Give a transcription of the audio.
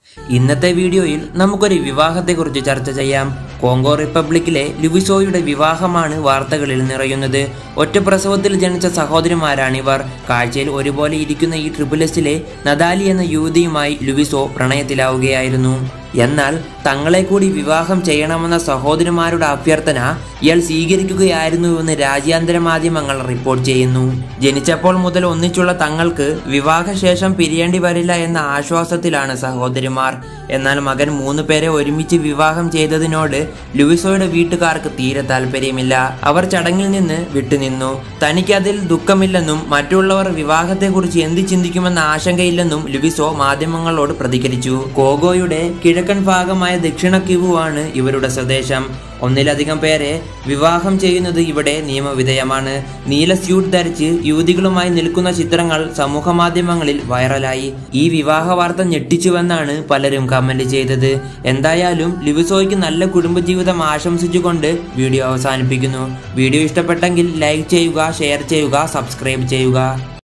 ഇന്നത്തെ വീഡിയോയിൽ നമുക്കൊരു വിവാഹത്തെക്കുറിച്ച് ചർച്ച ചെയ്യാം കോങ്കോ റിപ്പബ്ലിക്കിലെ ലുവിസോയുടെ വിവാഹമാണ് വാർത്തകളിൽ നിറയുന്നത് ഒറ്റ പ്രസവത്തിൽ ജനിച്ച സഹോദരിമാരാണിവർ കാഴ്ചയിൽ ഒരുപോലെ ഇരിക്കുന്ന ഈ ട്രിപ്പിളസിലെ നദാലി എന്ന യുവതിയുമായി ലുവിസോ പ്രണയത്തിലാവുകയായിരുന്നു എന്നാൽ തങ്ങളെ കൂടി വിവാഹം ചെയ്യണമെന്ന സഹോദരിമാരുടെ അഭ്യർത്ഥന ഇയാൾ സ്വീകരിക്കുകയായിരുന്നുവെന്ന് രാജ്യാന്തര മാധ്യമങ്ങൾ റിപ്പോർട്ട് ചെയ്യുന്നു ജനിച്ചപ്പോൾ മുതൽ ഒന്നിച്ചുള്ള തങ്ങൾക്ക് വിവാഹശേഷം പിരിയേണ്ടി വരില്ല എന്ന ആശ്വാസത്തിലാണ് സഹോദരിമാർ എന്നാൽ മകൻ മൂന്ന് പേരെ ഒരുമിച്ച് വിവാഹം ചെയ്തതിനോട് ലൂയിസോയുടെ വീട്ടുകാർക്ക് തീരെ താല്പര്യമില്ല അവർ ചടങ്ങിൽ നിന്ന് വിട്ടുനിന്നു തനിക്കതിൽ ദുഃഖമില്ലെന്നും മറ്റുള്ളവർ വിവാഹത്തെക്കുറിച്ച് എന്ത് ചിന്തിക്കുമെന്ന ആശങ്കയില്ലെന്നും ലുവിസോ മാധ്യമങ്ങളോട് പ്രതികരിച്ചു കോഗോയുടെ കിഴക്കൻ ഭാഗമായ ദക്ഷിണ കിവുവാണ് ഇവരുടെ സ്വദേശം ഒന്നിലധികം പേരെ വിവാഹം ചെയ്യുന്നത് ഇവിടെ നിയമവിധേയമാണ് നീല സ്യൂട്ട് ധരിച്ച് യുവതികളുമായി നിൽക്കുന്ന ചിത്രങ്ങൾ സമൂഹ മാധ്യമങ്ങളിൽ വൈറലായി ഈ വിവാഹ വാർത്ത ഞെട്ടിച്ചുവെന്നാണ് പലരും കമന്റ് ചെയ്തത് എന്തായാലും ലിവിസോയ്ക്ക് നല്ല കുടുംബജീവിതം ആശംസിച്ചുകൊണ്ട് വീഡിയോ അവസാനിപ്പിക്കുന്നു വീഡിയോ ഇഷ്ടപ്പെട്ടെങ്കിൽ ലൈക്ക് ചെയ്യുക ഷെയർ ചെയ്യുക സബ്സ്ക്രൈബ് ചെയ്യുക